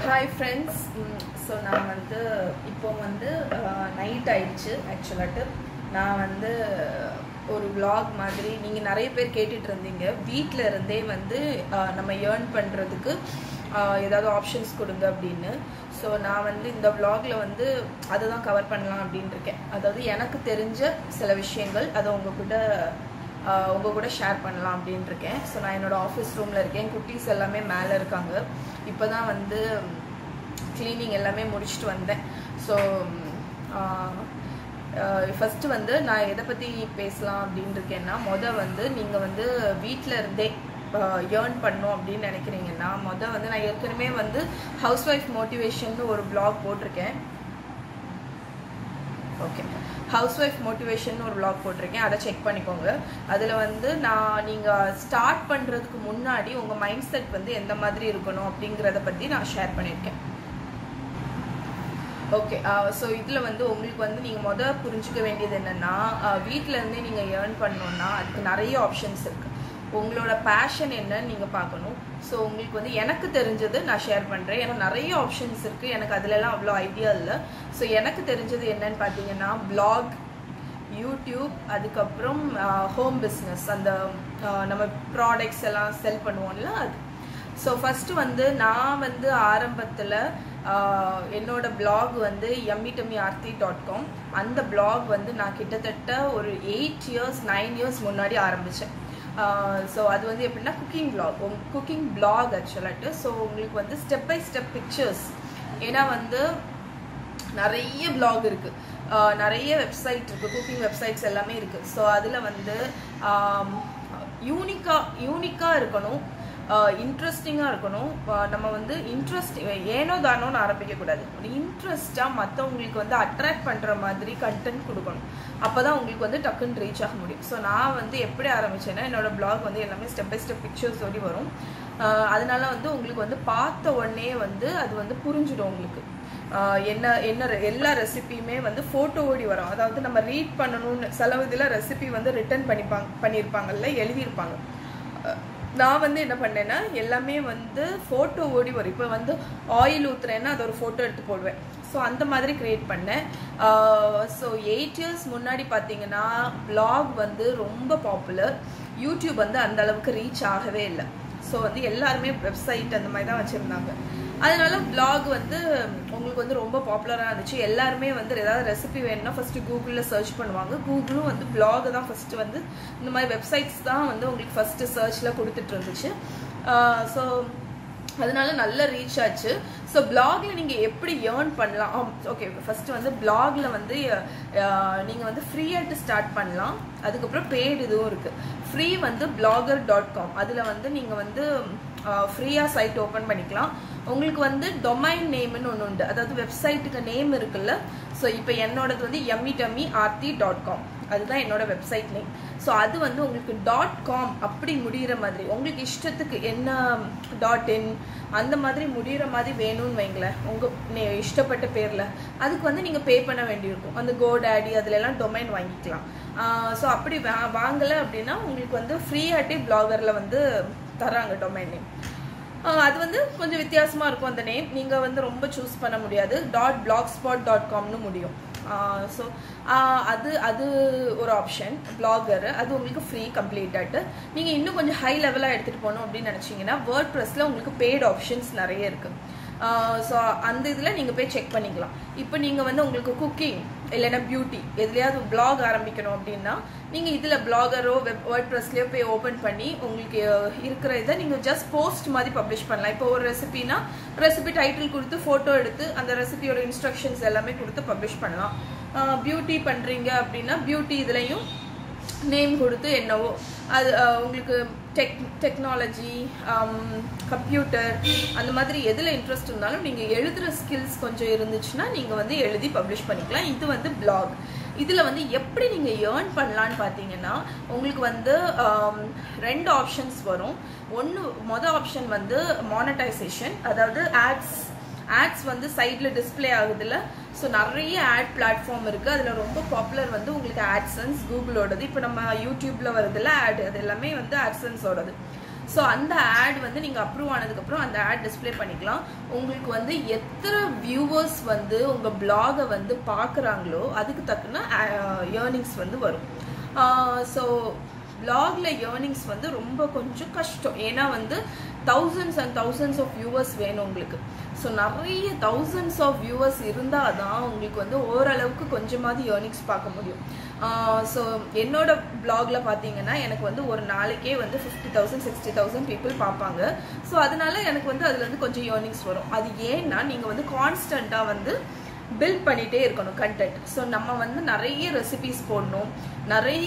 hi friends so நான் வந்து இப்போ வந்து நைட் ஆயிடுச்சு ஆக்சுவலாட்டு நான் வந்து ஒரு vlog மாதிரி நீங்கள் நிறைய பேர் கேட்டுட்டு இருந்தீங்க வீட்டில் இருந்தே வந்து அஹ், நம்ம ஏர்ன் பண்ணுறதுக்கு ஏதாவது ஆப்ஷன்ஸ் கொடுங்க அப்படின்னு ஸோ நான் வந்து இந்த vlogல வந்து அதை தான் கவர் பண்ணலாம் அப்படின்னு இருக்கேன் அதாவது எனக்கு தெரிஞ்ச சில விஷயங்கள் அதை உங்ககிட்ட ஆஹ் உங்க கூட ஷேர் பண்ணலாம் அப்படின்னு இருக்கேன் ஸோ நான் என்னோட ஆஃபீஸ் ரூமில் இருக்கேன் குட்டீஸ் எல்லாமே மேலே இருக்காங்க இப்போ தான் வந்து க்ளீனிங் எல்லாமே முடிச்சுட்டு வந்தேன் ஸோ ஃபஸ்ட்டு வந்து நான் எதை பற்றி பேசலாம் அப்படின்னு இருக்கேன்னா மொதல் வந்து நீங்கள் வந்து வீட்டில் இருந்தே ஏர்ன் பண்ணும் அப்படின்னு நினைக்கிறீங்கன்னா மொதல் வந்து நான் ஏற்கனவே வந்து ஹவுஸ் ஒய்ஃப் மோட்டிவேஷன் ஒரு blog போட்டிருக்கேன் ஓகே ஹவுஸ் ஒய்ஃப் மோட்டிவேஷன் ஒரு vlog போட்டிருக்கேன் அதை செக் பண்ணிக்கோங்க அதில் வந்து நான் நீங்கள் ஸ்டார்ட் பண்ணுறதுக்கு முன்னாடி உங்கள் மைண்ட் செட் வந்து எந்த மாதிரி இருக்கணும் அப்படிங்கிறத பற்றி நான் ஷேர் பண்ணியிருக்கேன் ஓகே ஸோ இதில் வந்து உங்களுக்கு வந்து நீங்கள் மொதல் புரிஞ்சுக்க வேண்டியது என்னென்னா வீட்டில் இருந்தே நீங்கள் ஏர்ன் பண்ணணுன்னா அதுக்கு நிறைய ஆப்ஷன்ஸ் இருக்குது உங்களோட பேஷன் என்னன்னு நீங்கள் பார்க்கணும் ஸோ உங்களுக்கு வந்து எனக்கு தெரிஞ்சது நான் ஷேர் பண்ணுறேன் ஏன்னா நிறைய ஆப்ஷன்ஸ் இருக்குது எனக்கு அதுலலாம் அவ்வளோ ஐடியா இல்லை ஸோ எனக்கு தெரிஞ்சது என்னன்னு பார்த்தீங்கன்னா blog யூடியூப் அதுக்கப்புறம் ஹோம் பிஸ்னஸ் அந்த ஆஹ், நம்ம ப்ராடக்ட்ஸ் எல்லாம் செல் பண்ணுவோம்ல அது ஸோ ஃபஸ்ட்டு வந்து நான் வந்து ஆரம்பத்தில் என்னோட blog வந்து எம்மிடமி ஆர்த்தி டாட் காம் அந்த blog வந்து நான் கிட்டத்தட்ட ஒரு எயிட் இயர்ஸ் நைன் இயர்ஸ் முன்னாடி ஆரம்பித்தேன் ஸோ அது வந்து எப்படின்னா குக்கிங் blog குக்கிங் blog ஆக்சுவலாட்டு ஸோ உங்களுக்கு வந்து ஸ்டெப் பை ஸ்டெப் பிக்சர்ஸ் ஏன்னா வந்து நிறைய blog இருக்கு ஆஹ் நிறைய வெப்சைட் இருக்கு குக்கிங் வெப்சைட்ஸ் எல்லாமே இருக்கு ஸோ அதில் வந்து யூனிக்கா யூனிக்கா இருக்கணும் இன்ட்ரெஸ்டிங்காக இருக்கணும் ஆஹ் நம்ம வந்து இன்ட்ரெஸ்ட் ஏனோ தானோன்னு ஆரம்பிக்கக்கூடாது ஒரு இன்ட்ரெஸ்டாக மற்றவங்களுக்கு வந்து அட்ராக்ட் பண்ணுற மாதிரி கண்டென்ட் கொடுக்கணும் அப்போ தான் உங்களுக்கு வந்து டக்குன்னு ரீச் ஆக முடியும் ஸோ நான் வந்து எப்படி ஆரம்பிச்சேன்னா என்னோட blog வந்து எல்லாமே ஸ்டெப் பை ஸ்டெப் பிக்சர்ஸ் ஓடி வரும் ஆஹ் அதனால வந்து உங்களுக்கு வந்து பார்த்த உடனே வந்து அது வந்து புரிஞ்சிடும் உங்களுக்கு ஆஹ் என்ன என்ன re- எல்லா ரெசிபியுமே வந்து ஃபோட்டோ ஓடி வரும் அதாவது நம்ம ரீட் பண்ணணும்னு சில இதில் ரெசிபி வந்து ரிட்டர்ன் பண்ணிப்பாங்க பண்ணியிருப்பாங்கல்ல எழுதியிருப்பாங்க அஹ் நான் வந்து என்ன பண்ணேன்னா எல்லாமே வந்து ஃபோட்டோ ஓடி வரும் இப்போ வந்து ஆயில் ஊத்துறேன்னா அது ஒரு ஃபோட்டோ எடுத்து போடுவேன் ஸோ அந்த மாதிரி கிரியேட் பண்ணேன் ஸோ எயிட் இயர்ஸ் முன்னாடி பார்த்தீங்கன்னா blog வந்து ரொம்ப பாப்புலர் யூடியூப் வந்து அந்த அளவுக்கு ரீச் ஆகவே இல்லை ஸோ வந்து எல்லாருமே வெப்சைட் அந்த மாதிரி தான் வச்சுருந்தாங்க அதனால blog வந்து உங்களுக்கு வந்து ரொம்ப பாப்புலராக இருந்துச்சு எல்லாருமே வந்து ஏதாவது ரெசிபி வேணும்னா ஃபஸ்ட்டு கூகுளில் சர்ச் பண்ணுவாங்க கூகுளும் வந்து blog தான் ஃபஸ்ட்டு வந்து இந்த மாதிரி வெப்சைட்ஸ் தான் வந்து உங்களுக்கு ஃபஸ்ட்டு சர்ச்சில் கொடுத்துட்டு இருந்துச்சு ஸோ அதனால நல்ல ரீச் ஆச்சு ஸோ பிளாக்ல நீங்கள் எப்படி ஏர்ன் பண்ணலாம் ஓகே ஃபர்ஸ்ட் வந்து பிளாக்ல வந்து நீங்கள் வந்து ஃப்ரீயாட்டு ஸ்டார்ட் பண்ணலாம் அதுக்கப்புறம் பெய்டு இதுவும் இருக்குது ஃப்ரீ வந்து பிளாகர் டாட் காம் அதில் வந்து நீங்கள் வந்து ஃப்ரீயாக சைட் ஓப்பன் பண்ணிக்கலாம் உங்களுக்கு வந்து டொமைன் நேம்னு ஒன்று உண்டு அதாவது வெப்சைட்டுக்கு நேம் இருக்குல்ல ஸோ இப்போ என்னோடது வந்து Emmy Dummy Aarthi dot com அதுதான் என்னோட வெப்சைட் நேம் ஸோ அது வந்து உங்களுக்கு டாட் காம் அப்படி முடிகிற மாதிரி உங்களுக்கு இஷ்டத்துக்கு என்ன டாட் இன் அந்த மாதிரி முடிகிற மாதிரி வேணும்னு வைங்களேன் உங்கள் இஷ்டப்பட்ட பேரில் அதுக்கு வந்து நீங்கள் பே பண்ண வேண்டியிருக்கும் அந்த கோடாடி அதுலலாம் டொமைன் வாங்கிக்கலாம் ஸோ அப்படி வா வாங்கலை அப்படின்னா உங்களுக்கு வந்து ஃப்ரீயாட்டே பிளாகரில் வந்து தராங்க டொமைன் நேம் ஆஹ் அது வந்து கொஞ்சம் வித்தியாசமாக இருக்கும் அந்த நேம் நீங்கள் வந்து ரொம்ப சூஸ் பண்ண முடியாது டாட் பிளாக் ஸ்பாட் டாட் காம்னு முடியும் ஸோ அது அது ஒரு ஆப்ஷன் பிளாகர் அது உங்களுக்கு ஃப்ரீ கம்ப்ளீட்டாட்டு நீங்கள் இன்னும் கொஞ்சம் ஹை லெவலாக எடுத்துகிட்டு போகணும் அப்படின்னு நினச்சிங்கன்னா வேர்ட் ப்ரெஸ்ஸில் உங்களுக்கு பெய்டு ஆப்ஷன்ஸ் நிறைய இருக்குது ஸோ அந்த இதில் நீங்கள் போய் செக் பண்ணிக்கலாம் இப்போ நீங்கள் வந்து உங்களுக்கு குக்கிங் இல்லைன்னா பியூட்டி எதுலையாவது blog ஆரம்பிக்கணும் அப்படின்னா நீங்கள் இதில் பிளாகரோ வெப் வேர்ட் ப்ரெஸ்லேயோ போய் ஓப்பன் பண்ணி உங்களுக்கு அஹ், இருக்கிற இதை நீங்கள் ஜஸ்ட் போஸ்ட் மாதிரி பப்ளிஷ் பண்ணலாம் இப்போ ஒரு ரெசிபினா ரெசிபி டைட்டில் கொடுத்து ஃபோட்டோ எடுத்து அந்த ரெசிபியோட இன்ஸ்ட்ரக்ஷன்ஸ் எல்லாமே கொடுத்து பப்ளிஷ் பண்ணலாம் பியூட்டி பண்ணுறீங்க அப்படின்னா பியூட்டி இதுலேயும் நேம் கொடுத்து என்னவோ அது அஹ், உங்களுக்கு டெக் டெக்னாலஜி கம்ப்யூட்டர் அந்த மாதிரி எதில் இன்ட்ரெஸ்ட் இருந்தாலும் நீங்கள் எழுதுகிற ஸ்கில்ஸ் கொஞ்சம் இருந்துச்சுன்னா நீங்கள் வந்து எழுதி பப்ளிஷ் பண்ணிக்கலாம் இது வந்து blog இதில் வந்து எப்படி நீங்கள் ஏர்ன் பண்ணலான்னு பார்த்தீங்கன்னா உங்களுக்கு வந்து ஆம், ரெண்டு ஆப்ஷன்ஸ் வரும் ஒன்று மொதல் ஆப்ஷன் வந்து மானடைசேஷன் அதாவது ஆட்ஸ் ஆட்ஸ் வந்து சைடில் டிஸ்ப்ளே ஆகுதுல்ல ஸோ நிறைய ஆட் பிளாட்ஃபார்ம் இருக்குது அதில் ரொம்ப பாப்புலர் வந்து உங்களுக்கு ஆட்சன்ஸ் கூகுளோடது இப்போ நம்ம யூடியூப்பில் வருதுல்ல ஆட் அது எல்லாமே வந்து ஆட்சன்ஸோடது ஸோ அந்த ஆட் வந்து நீங்கள் அப்ரூவ் ஆனதுக்கப்புறம் அந்த ஆட் டிஸ்ப்ளே பண்ணிக்கலாம் உங்களுக்கு வந்து எத்தனை வியூவர்ஸ் வந்து உங்கள் பிளாகை வந்து பார்க்குறாங்களோ அதுக்கு தக்கன ஏர்னிங்ஸ் வந்து வரும் ஸோ பிளாக்ல ஏர்னிங்ஸ் வந்து ரொம்ப கொஞ்சம் கஷ்டம் ஏன்னா வந்து thousands and thousands of viewers வேணும் உங்களுக்கு ஸோ நிறைய தௌசண்ட்ஸ் ஆஃப் வியூவர்ஸ் இருந்தால் தான் உங்களுக்கு வந்து ஓரளவுக்கு கொஞ்சமாவது ஏர்னிங்ஸ் பார்க்க முடியும் ஸோ என்னோட பிளாக்ல பார்த்தீங்கன்னா எனக்கு வந்து ஒரு நாளைக்கே வந்து fifty thousand sixty thousand people பார்ப்பாங்க ஸோ அதனால எனக்கு வந்து அதுல இருந்து கொஞ்சம் ஏர்னிங்ஸ் வரும் அது ஏன்னா நீங்கள் வந்து கான்ஸ்டண்ட்டாக வந்து பில்ட் பண்ணிகிட்டே இருக்கணும் கண்டென்ட் ஸோ நம்ம வந்து நிறைய ரெசிபிஸ் போடணும் நிறைய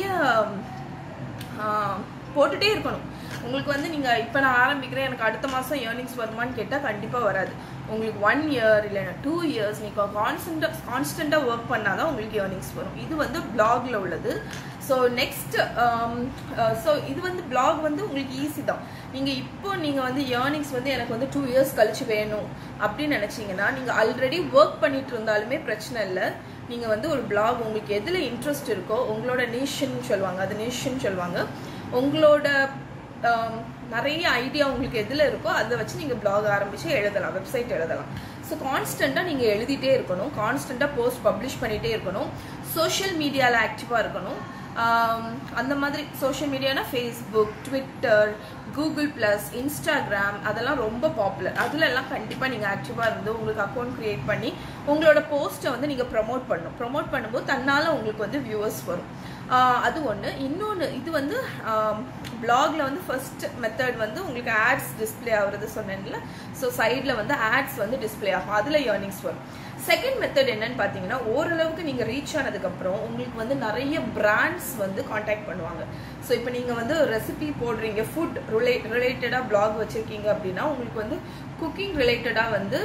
போட்டுட்டே இருக்கணும் உங்களுக்கு வந்து நீங்கள் இப்போ நான் ஆரம்பிக்கிறேன் எனக்கு அடுத்த மாதம் ஏர்னிங்ஸ் வருமான்னு கேட்டால் கண்டிப்பாக வராது உங்களுக்கு ஒன் இயர் இல்லைன்னா டூ இயர்ஸ் நீங்கள் கான்ஸ்டண்ட்டாக கான்ஸ்டண்ட்டாக ஒர்க் பண்ணால் தான் உங்களுக்கு ஏர்னிங்ஸ் வரும் இது வந்து பிளாகில் உள்ளது ஸோ நெக்ஸ்ட் ஸோ இது வந்து பிளாக் வந்து உங்களுக்கு ஈஸி தான் நீங்கள் இப்போ நீங்கள் வந்து ஏர்னிங்ஸ் வந்து எனக்கு வந்து டூ இயர்ஸ் கழிச்சு வேணும் அப்படின்னு நினச்சிங்கன்னா நீங்கள் ஆல்ரெடி ஒர்க் பண்ணிட்டு இருந்தாலுமே பிரச்சனை இல்லை நீங்கள் வந்து ஒரு பிளாக் உங்களுக்கு எதில் இன்ட்ரெஸ்ட் இருக்கோ உங்களோட நேஷன் சொல்லுவாங்க அது நேஷன் சொல்லுவாங்க உங்களோட நிறைய ஐடியா உங்களுக்கு எதில் இருக்கோ அதை வச்சு நீங்கள் பிளாக் ஆரம்பித்து எழுதலாம் வெப்சைட் எழுதலாம் ஸோ கான்ஸ்டண்ட்டாக நீங்கள் எழுதிட்டே இருக்கணும் கான்ஸ்டண்ட்டாக போஸ்ட் பப்ளிஷ் பண்ணிகிட்டே இருக்கணும் சோஷியல் மீடியாவில் ஆக்டிவாக இருக்கணும் அந்த மாதிரி சோஷியல் மீடியானா Facebook Twitter Google plus Instagram அதெல்லாம் ரொம்ப பாப்புலர் அதுல எல்லாம் கண்டிப்பாக நீங்கள் ஆக்டிவாக இருந்து உங்களுக்கு அக்கௌண்ட் க்ரியேட் பண்ணி உங்களோட போஸ்ட்டை வந்து நீங்கள் ப்ரமோட் பண்ணணும் ப்ரமோட் பண்ணும்போது தன்னால் உங்களுக்கு வந்து வியூவர்ஸ் வரும் அது ஒன்று இன்னொன்று இது வந்து பிளாக்ல வந்து ஃபர்ஸ்ட் மெத்தட் வந்து உங்களுக்கு ஆட்ஸ் டிஸ்பிளே ஆகுறது சொன்னேன்ல ஸோ சைடில் வந்து ஆட்ஸ் வந்து டிஸ்பிளே ஆகும் அதில் ஏர்னிங்ஸ் வரும் செகண்ட் மெத்தட் என்னன்னு பார்த்தீங்கன்னா ஓரளவுக்கு நீங்கள் ரீச் ஆனதுக்கப்புறம் உங்களுக்கு வந்து நிறைய பிராண்ட்ஸ் வந்து காண்டாக்ட் பண்ணுவாங்க ஸோ இப்போ நீங்கள் வந்து ரெசிபி போடுறீங்க ஃபுட் ரிலே ரிலேட்டடாக பிளாக் வச்சுருக்கீங்க அப்படின்னா உங்களுக்கு வந்து குக்கிங் ரிலேட்டடாக வந்து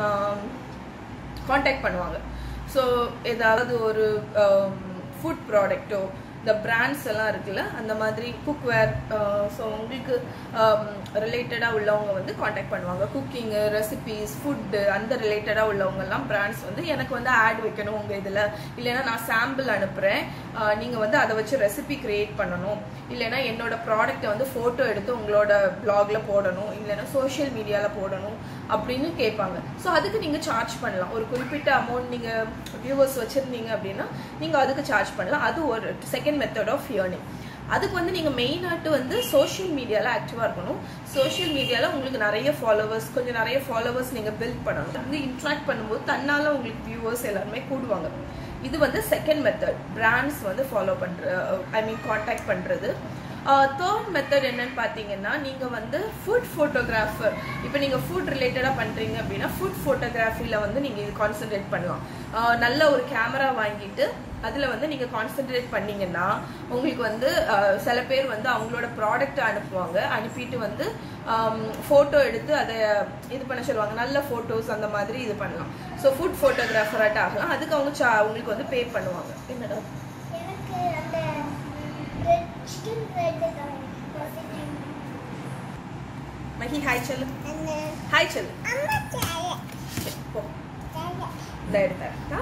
காண்டாக்ட் பண்ணுவாங்க ஸோ ஏதாவது ஒரு ஃபுட் ப்ராடக்ட்டோ இந்த பிராண்ட்ஸ் எல்லாம் இருக்குல்ல அந்த மாதிரி குக்வேர் ஸோ உங்களுக்கு ரிலேட்டடாக உள்ளவங்க வந்து காண்டாக்ட் பண்ணுவாங்க குக்கிங்கு ரெசிபீஸ் ஃபுட்டு அந்த ரிலேட்டடாக உள்ளவங்கெல்லாம் பிராண்ட்ஸ் வந்து எனக்கு வந்து ஆட் வைக்கணும் உங்கள் இதில் இல்லைன்னா நான் சாம்பிள் அனுப்புகிறேன் நீங்கள் வந்து அதை வச்சு ரெசிபி க்ரியேட் பண்ணணும் இல்லைன்னா என்னோட ப்ராடக்ட்டை வந்து ஃபோட்டோ எடுத்து உங்களோட பிளாகில் போடணும் இல்லைன்னா சோஷியல் மீடியாவில் போடணும் அப்படின்னு கேட்பாங்க ஸோ அதுக்கு நீங்கள் சார்ஜ் பண்ணலாம் ஒரு குறிப்பிட்ட அமௌண்ட் நீங்கள் வியூவர்ஸ் வச்சுருந்தீங்க அப்படின்னா நீங்கள் அதுக்கு சார்ஜ் பண்ணலாம் அது ஒரு செகண்ட் மெத்தட் ஆஃப் ஏர்னிங் அதுக்கு வந்து நீங்கள் மெயினாட்டு வந்து சோஷியல் மீடியாவில் ஆக்டிவாக இருக்கணும் சோஷியல் மீடியாவில் உங்களுக்கு நிறைய ஃபாலோவர்ஸ் கொஞ்சம் நிறைய ஃபாலோவர்ஸ் நீங்கள் பில்ட் பண்ணணும் வந்து இன்ட்ராக்ட் பண்ணும்போது தன்னால் உங்களுக்கு வியூவர்ஸ் எல்லாருமே கூடுவாங்க இது வந்து செகண்ட் மெத்தட் பிராண்ட்ஸ் வந்து ஃபாலோ பண்ணுற ஐ மீன் காண்டாக்ட் பண்ணுறது தேர்ட் மெத்தட் என்னன்னு பார்த்தீங்கன்னா நீங்கள் வந்து ஃபுட் ஃபோட்டோகிராஃபர் இப்போ நீங்கள் ஃபுட் ரிலேட்டடாக பண்ணுறீங்க அப்படின்னா ஃபுட் ஃபோட்டோகிராஃபியில் வந்து நீங்கள் இது கான்சென்ட்ரேட் பண்ணலாம் நல்ல ஒரு கேமரா வாங்கிட்டு அதில் வந்து நீங்கள் கான்சென்ட்ரேட் பண்ணீங்கன்னா உங்களுக்கு வந்து சில பேர் வந்து அவங்களோட ப்ராடக்ட் அனுப்புவாங்க அனுப்பிட்டு வந்து ஃபோட்டோ எடுத்து அதை இது பண்ண சொல்லுவாங்க நல்ல ஃபோட்டோஸ் அந்த மாதிரி இது பண்ணலாம் ஸோ ஃபுட் ஃபோட்டோகிராஃபராட்ட ஆகலாம் அதுக்கு அவங்க சா அவங்களுக்கு வந்து பே பண்ணுவாங்க என்னடா எனக்கு அந்த சிக்கன் ரெட் தான் மஹி ஹாய் சொல்லு அந்த ஹாய் சொல்லு அம்மா சாய சரி, போ சாய இந்த எடுத்தேன்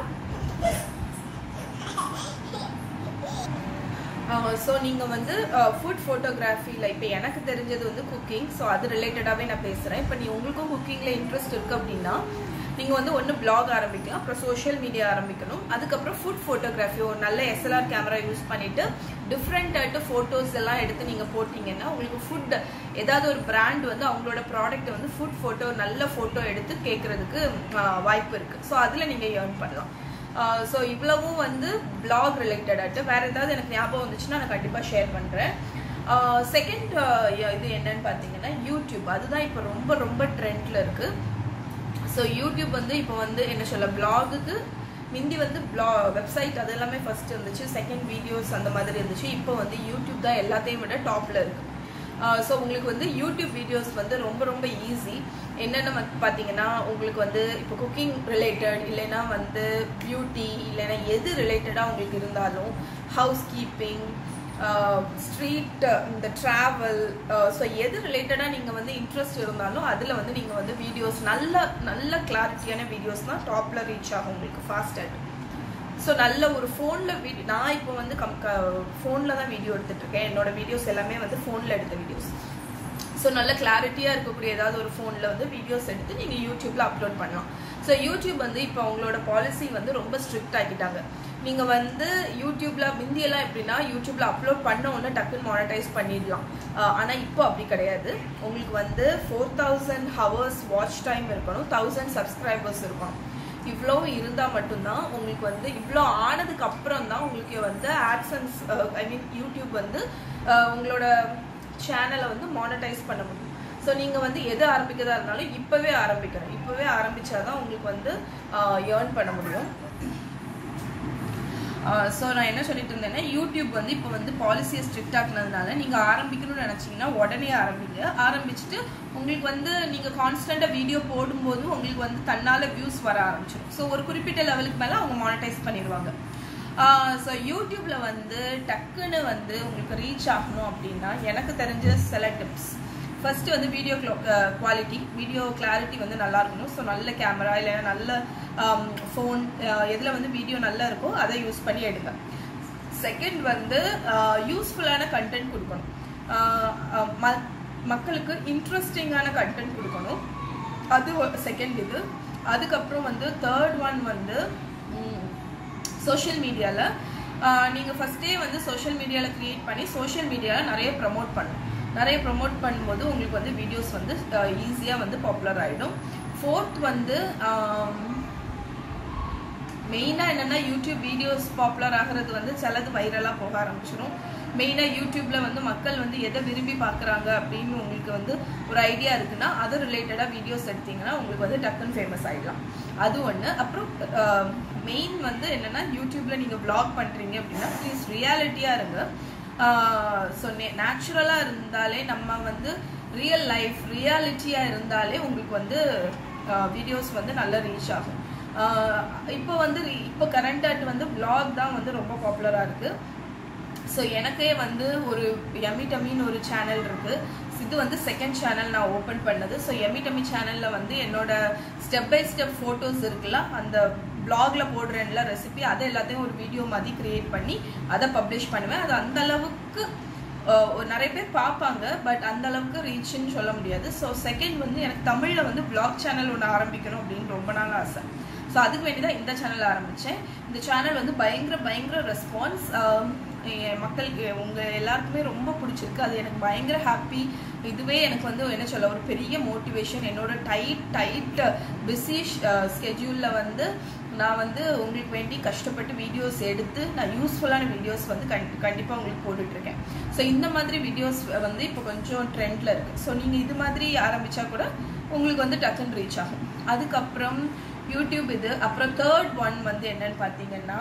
ஸோ நீங்கள் வந்து ஃபுட் ஃபோட்டோகிராஃபியில் இப்போ எனக்கு தெரிஞ்சது வந்து குக்கிங் ஸோ அது ரிலேட்டடாகவே நான் பேசுகிறேன் இப்போ நீ உங்களுக்கும் குக்கிங்கில் இன்ட்ரெஸ்ட் இருக்குது அப்படின்னா நீங்கள் வந்து ஒன்று பிளாக் ஆரம்பிக்கலாம் அப்புறம் சோஷியல் மீடியா ஆரம்பிக்கணும் அதுக்கப்புறம் ஃபுட் ஃபோட்டோகிராஃபி ஒரு நல்ல எஸ்எல்ஆர் கேமரா யூஸ் பண்ணிவிட்டு டிஃப்ரெண்ட்டாகிட்டு ஃபோட்டோஸ் எல்லாம் எடுத்து நீங்கள் போட்டிங்கன்னா உங்களுக்கு ஃபுட் ஏதாவது ஒரு பிராண்ட் வந்து அவங்களோட ப்ராடக்ட்டை வந்து ஃபுட் ஃபோட்டோ நல்ல ஃபோட்டோ எடுத்து கேட்குறதுக்கு வாய்ப்பு இருக்குது ஸோ அதில் நீங்கள் ஏர்ன் பண்ணலாம் ஸோ இவ்வளவும் வந்து பிளாக் ரிலேட்டடாட்டு வேற ஏதாவது எனக்கு ஞாபகம் வந்துச்சுன்னா நான் கண்டிப்பாக ஷேர் பண்ணுறேன் செகண்ட் இது என்னன்னு பார்த்தீங்கன்னா யூடியூப் அதுதான் இப்போ ரொம்ப ரொம்ப ட்ரெண்டில் இருக்குது ஸோ யூடியூப் வந்து இப்போ வந்து என்ன சொல்ல பிளாகுக்கு முந்தி வந்து பிளா வெப்சைட் அது எல்லாமே ஃபர்ஸ்ட் இருந்துச்சு செகண்ட் வீடியோஸ் அந்த மாதிரி இருந்துச்சு இப்போ வந்து யூடியூப் தான் எல்லாத்தையும் விட டாப்பில் இருக்குது ஸோ உங்களுக்கு வந்து யூடியூப் வீடியோஸ் வந்து ரொம்ப ரொம்ப ஈஸி என்னென்ன வந்து பார்த்தீங்கன்னா உங்களுக்கு வந்து இப்போ குக்கிங் ரிலேட்டட் இல்லைன்னா வந்து பியூட்டி இல்லைன்னா எது ரிலேட்டடாக உங்களுக்கு இருந்தாலும் ஹவுஸ் கீப்பிங் ஸ்ட்ரீட் இந்த ட்ராவல் ஸோ எது ரிலேட்டடாக நீங்கள் வந்து இன்ட்ரெஸ்ட் இருந்தாலும் அதில் வந்து நீங்கள் வந்து வீடியோஸ் நல்ல நல்ல கிளாரிட்டியான வீடியோஸ் தான் டாப்பில் ரீச் ஆகும் உங்களுக்கு ஃபாஸ்டாக ஸோ நல்ல ஒரு ஃபோனில் வீடியோ நான் இப்போ வந்து கம் ஃபோனில் தான் வீடியோ எடுத்துகிட்டு இருக்கேன் என்னோட வீடியோஸ் எல்லாமே வந்து ஃபோனில் எடுத்த வீடியோஸ் ஸோ நல்ல கிளாரிட்டியாக இருக்கக்கூடிய ஏதாவது ஒரு ஃபோனில் வந்து வீடியோஸ் எடுத்து நீங்கள் யூடியூப்பில் அப்லோட் பண்ணலாம் ஸோ யூடியூப் வந்து இப்போ அவங்களோட பாலிசி வந்து ரொம்ப ஸ்ட்ரிக்ட் ஆக்கிட்டாங்க நீங்கள் வந்து யூடியூப்பில் முந்தியெல்லாம் எப்படின்னா யூடியூப்பில் அப்லோட் பண்ண உடனே டக்குன்னு மானிட்டைஸ் பண்ணிடலாம் ஆனால் இப்போ அப்படி கிடையாது உங்களுக்கு வந்து four thousand hours watch time இருக்கணும் தௌசண்ட் சப்ஸ்கிரைபர்ஸ் இருக்கணும் இவ்வளோ இருந்தால் மட்டும்தான் உங்களுக்கு வந்து இவ்வளோ ஆனதுக்கு அப்புறம் தான் உங்களுக்கு வந்து ஆட்சன்ஸ் ஐ மீன் யூடியூப் வந்து அஹ், உங்களோட சேனலை வந்து மானிட்டைஸ் பண்ண முடியும் ஸோ நீங்கள் வந்து எது ஆரம்பிக்கிறதா இருந்தாலும் இப்போவே ஆரம்பிக்கணும் இப்போவே ஆரம்பிச்சாதான் உங்களுக்கு வந்து ஏர்ன் பண்ண முடியும் ஸோ நான் என்ன சொல்லிட்டு இருந்தேன்னா யூடியூப் வந்து இப்போ வந்து பாலிசியை ஸ்ட்ரிக்ட் ஆக்குனதுனால நீங்கள் ஆரம்பிக்கணும்னு நினச்சிங்கன்னா உடனே ஆரம்பிங்க ஆரம்பிச்சுட்டு உங்களுக்கு வந்து நீங்கள் கான்ஸ்டண்ட்டாக வீடியோ போடும்போது உங்களுக்கு வந்து தன்னால் வியூஸ் வர ஆரம்பிச்சிடும் ஸோ ஒரு குறிப்பிட்ட லெவலுக்கு மேலே அவங்க மானிட்டைஸ் பண்ணிடுவாங்க ஸோ யூடியூப்பில் வந்து டக்குன்னு வந்து உங்களுக்கு ரீச் ஆகணும் அப்படின்னா எனக்கு தெரிஞ்ச சில டிப்ஸ் ஃபர்ஸ்ட் வந்து வீடியோ குவாலிட்டி வீடியோ கிளாரிட்டி வந்து நல்லா இருக்கணும் ஸோ நல்ல கேமரா இல்லைன்னா நல்ல ஃபோன் எதில் வந்து வீடியோ நல்லா இருக்கோ அதை யூஸ் பண்ணி எடுங்க செகண்ட் வந்து யூஸ்ஃபுல்லான கண்டென்ட் கொடுக்கணும் ஆஹ் ஆஹ் ம- மக்களுக்கு இன்ட்ரெஸ்டிங்கான கண்டென்ட் கொடுக்கணும் அது செகண்ட் இது அதுக்கப்புறம் வந்து தேர்ட் ஒன் வந்து சோஷியல் மீடியாவில் நீங்கள் ஃபஸ்ட்டே வந்து சோஷியல் மீடியாவில் க்ரியேட் பண்ணி சோஷியல் மீடியாவில் நிறைய ப்ரமோட் பண்ணணும் நிறைய ப்ரமோட் பண்ணும்போது உங்களுக்கு வந்து வீடியோஸ் வந்து ஈஸியாக வந்து பாப்புலர் ஆகிடும் ஃபோர்த் வந்து மெயினாக என்னென்னா யூடியூப் வீடியோஸ் பாப்புலர் ஆகிறது வந்து சிலது வைரலாக போக ஆரம்பிச்சிடும் மெயினாக யூடியூப்பில் வந்து மக்கள் வந்து எதை விரும்பி பார்க்குறாங்க அப்படின்னு உங்களுக்கு வந்து ஒரு ஐடியா இருக்குன்னா அது ரிலேட்டடாக வீடியோஸ் எடுத்தீங்கன்னா உங்களுக்கு வந்து டக்குன்னு ஃபேமஸ் ஆகிடலாம் அது ஒன்று அப்புறம் மெயின் வந்து என்னென்னா யூடியூப்பில் நீங்கள் vlog பண்ணுறீங்க அப்படின்னா ப்ளீஸ் ரியாலிட்டியாக இருங்க ஸோ நேச்சுரலாக இருந்தாலே நம்ம வந்து ரியல் லைஃப் ரியாலிட்டியாக இருந்தாலே உங்களுக்கு வந்து வீடியோஸ் வந்து நல்லா ரீச் ஆகும் ஆஹ் இப்போ வந்து re- இப்போ கரண்ட் அட் வந்து vlog தான் வந்து ரொம்ப பாப்புலராக இருக்குது ஸோ எனக்கே வந்து ஒரு எம்மி டம்மின்னு ஒரு சேனல் இருக்கு இது வந்து செகண்ட் சேனல் நான் ஓப்பன் பண்ணது ஸோ எம்மி டம்மி சேனலில் வந்து என்னோட ஸ்டெப் பை ஸ்டெப் ஃபோட்டோஸ் இருக்குல்ல அந்த பிளாக்ல போடுறேன்ல ரெசிபி அதை எல்லாத்தையும் ஒரு வீடியோ மாதிரி கிரியேட் பண்ணி அதை பப்ளிஷ் பண்ணுவேன் அது அந்த அளவுக்கு அஹ், ஒரு நிறைய பேர் பார்ப்பாங்க பட் அந்த அளவுக்கு ரீச்னு சொல்ல முடியாது ஸோ செகண்ட் வந்து எனக்கு தமிழில் வந்து பிளாக் சேனல் ஒன்று ஆரம்பிக்கணும் அப்படின்னு ரொம்ப நாள் ஆசை ஸோ அதுக்கு வேண்டி தான் இந்த சேனல் ஆரம்பித்தேன் இந்த சேனல் வந்து பயங்கர பயங்கர ரெஸ்பான்ஸ் மக்களுக்கு உங்கள் எல்லாருக்குமே ரொம்ப பிடிச்சிருக்கு அது எனக்கு பயங்கர ஹாப்பி இதுவே எனக்கு வந்து என்ன சொல்ல ஒரு பெரிய மோட்டிவேஷன் என்னோட டைட் டைட் பிஸி ஸ்கெட்யூலில் வந்து நான் வந்து உங்களுக்கு வேண்டி கஷ்டப்பட்டு வீடியோஸ் எடுத்து நான் யூஸ்ஃபுல்லான வீடியோஸ் வந்து கண் கண்டிப்பாக உங்களுக்கு போட்டுட்ருக்கேன் ஸோ இந்த மாதிரி வீடியோஸ் வந்து இப்போ கொஞ்சம் ட்ரெண்டில் இருக்குது ஸோ நீங்கள் இது மாதிரி ஆரம்பித்தா கூட உங்களுக்கு வந்து டக்குன்னு ரீச் ஆகும் அதுக்கப்புறம் யூடியூப் இது அப்புறம் தேர்ட் ஒன் வந்து என்னன்னு பார்த்தீங்கன்னா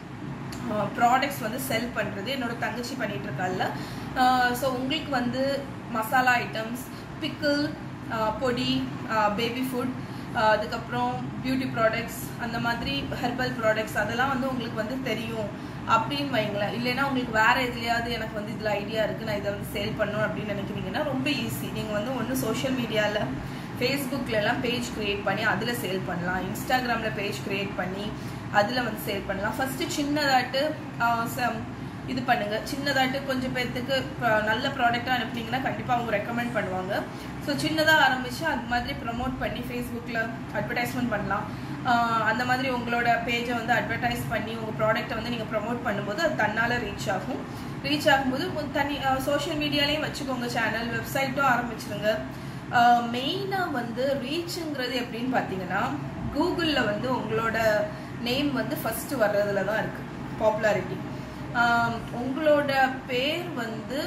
ப்ராடக்ட்ஸ் வந்து செல் பண்ணுறது என்னோட தங்கச்சி பண்ணிட்டு இருக்கால ஸோ உங்களுக்கு வந்து மசாலா ஐட்டம்ஸ் பிக்கிள் பொடி பேபி ஃபுட் அதுக்கப்புறம் பியூட்டி ப்ராடக்ட்ஸ் அந்த மாதிரி ஹெர்பல் ப்ராடக்ட்ஸ் அதெல்லாம் வந்து உங்களுக்கு வந்து தெரியும் அப்படின்னு வைங்களேன் இல்லைன்னா உங்களுக்கு வேற எதுலையாவது எனக்கு வந்து இதில் ஐடியா இருக்குது நான் இதை வந்து சேல் பண்ணணும் அப்படின்னு நினைக்கிறீங்கன்னா ரொம்ப ஈஸி நீங்கள் வந்து ஒன்று சோஷியல் மீடியாவில் ஃபேஸ்புக்கில் எல்லாம் பேஜ் கிரியேட் பண்ணி அதில் சேல் பண்ணலாம் இன்ஸ்டாகிராமில் பேஜ் கிரியேட் பண்ணி அதில் வந்து சேல் பண்ணலாம் ஃபஸ்ட்டு சின்னதாட்டு ஆஹ் சம் இது பண்ணுங்க சின்னதாட்டு கொஞ்சம் பேர்த்துக்கு இப்போ நல்ல ப்ராடக்டாக அனுப்புனீங்கன்னா கண்டிப்பாக அவங்க ரெக்கமெண்ட் பண்ணுவாங்க ஸோ சின்னதாக ஆரம்பித்து அது மாதிரி ப்ரமோட் பண்ணி ஃபேஸ்புக்கில் அட்வர்டைஸ்மெண்ட் பண்ணலாம் ஆஹ் அந்த மாதிரி உங்களோட பேஜை வந்து அட்வர்டைஸ் பண்ணி உங்கள் ப்ராடக்ட்டை வந்து நீங்கள் ப்ரமோட் பண்ணும்போது அது தன்னால் ரீச் ஆகும் ரீச் ஆகும்போது கொஞ்சம் தனி சோஷியல் மீடியாலேயும் வச்சுக்கோங்க சேனல் வெப்சைட்டும் ஆரம்பிச்சிருங்க மெயினாக வந்து ரீச்சுங்கிறது எப்படின்னு பார்த்தீங்கன்னா கூகுளில் வந்து உங்களோட நேம் வந்து ஃபஸ்ட்டு வர்றதுல தான் இருக்குது பாப்புலாரிட்டி உங்களோட பேர் வந்து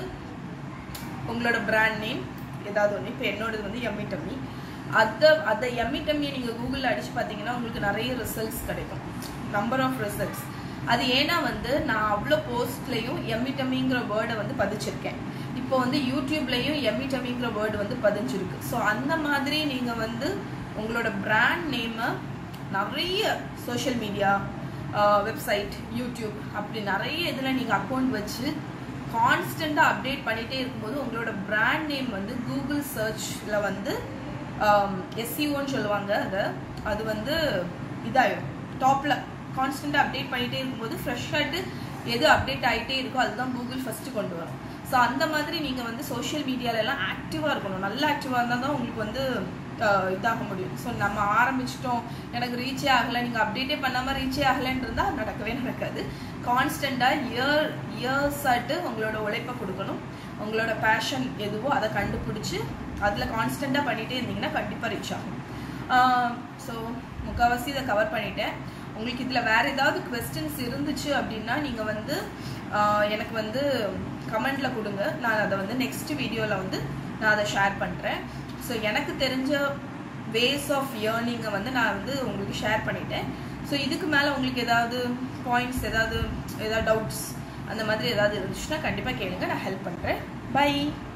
உங்களோட பிராண்ட் நேம் ஏதாவது ஒன்று இப்போ என்னோடது வந்து எம்மி டம்மி அதை அதை எம்மி டம்மியை நீங்கள் கூகுளில் அடிச்சு பார்த்தீங்கன்னா உங்களுக்கு நிறைய ரிசல்ட்ஸ் கிடைக்கும் நம்பர் ஆஃப் ரிசல்ட்ஸ் அது ஏன்னா வந்து நான் அவ்வளோ போஸ்ட்லேயும் எம்மி டம்மிங்கிற வேர்டை வந்து பதிச்சிருக்கேன் இப்போ வந்து யூடியூப்லேயும் எம்மி டம்மிங்கிற வேர்டு வந்து பதிஞ்சிருக்கு ஸோ அந்த மாதிரி நீங்கள் வந்து உங்களோட பிராண்ட் நேமை நிறைய சோஷியல் மீடியா வெப்சைட் யூடியூப் அப்படி நிறைய இதில் நீங்கள் அக்கௌண்ட் வச்சு கான்ஸ்டண்ட்டாக அப்டேட் பண்ணிகிட்டே இருக்கும்போது உங்களோட பிராண்ட் நேம் வந்து கூகுள் சர்ச்சில் வந்து எஸ்சிஓன்னு சொல்லுவாங்க அதை அது வந்து இதாயிடும் டாப்பில் கான்ஸ்டண்ட்டாக அப்டேட் பண்ணிகிட்டே இருக்கும்போது ஃப்ரெஷ்ஷாட்டு எது அப்டேட் ஆகிட்டே இருக்கோ அதுதான் கூகுள் ஃபஸ்ட்டு கொண்டு வரும் ஸோ அந்த மாதிரி நீங்கள் வந்து சோஷியல் மீடியாலெல்லாம் ஆக்டிவாக இருக்கணும் நல்லா ஆக்டிவாக இருந்தால் தான் உங்களுக்கு வந்து அஹ், இதாக முடியும் ஸோ நம்ம ஆரம்பிச்சிட்டோம் எனக்கு ரீச்சே ஆகலை நீங்கள் அப்டேட்டே பண்ணாமல் ரீச்சே ஆகலைன்னு இருந்தால் நடக்கவே நடக்காது கான்ஸ்டண்ட்டாக இயர் இயர்ஸ் ஆட்டு உங்களோட உழைப்பை கொடுக்கணும் உங்களோட பேஷன் எதுவோ அதை கண்டுபிடிச்சி அதில் கான்ஸ்டண்ட்டாக பண்ணிகிட்டே இருந்தீங்கன்னா கண்டிப்பாக ரீச் ஆகும் ஸோ முக்கால்வாசி இதை கவர் பண்ணிட்டேன் உங்களுக்கு இதில் வேறு ஏதாவது கொஸ்டின்ஸ் இருந்துச்சு அப்படின்னா நீங்கள் வந்து ஆஹ் எனக்கு வந்து கமெண்டில் கொடுங்க நான் அதை வந்து நெக்ஸ்ட் வீடியோவில் வந்து நான் அதை ஷேர் பண்ணுறேன் ஸோ எனக்கு தெரிஞ்ச வேஸ் ஆஃப் ஏர்னிங்கை வந்து நான் வந்து உங்களுக்கு ஷேர் பண்ணிட்டேன் ஸோ இதுக்கு மேலே உங்களுக்கு ஏதாவது பாயிண்ட்ஸ் ஏதாவது ஏதாவது டவுட்ஸ் அந்த மாதிரி ஏதாவது இருந்துச்சுன்னா கண்டிப்பாக கேளுங்க நான் ஹெல்ப் பண்ணுறேன் பை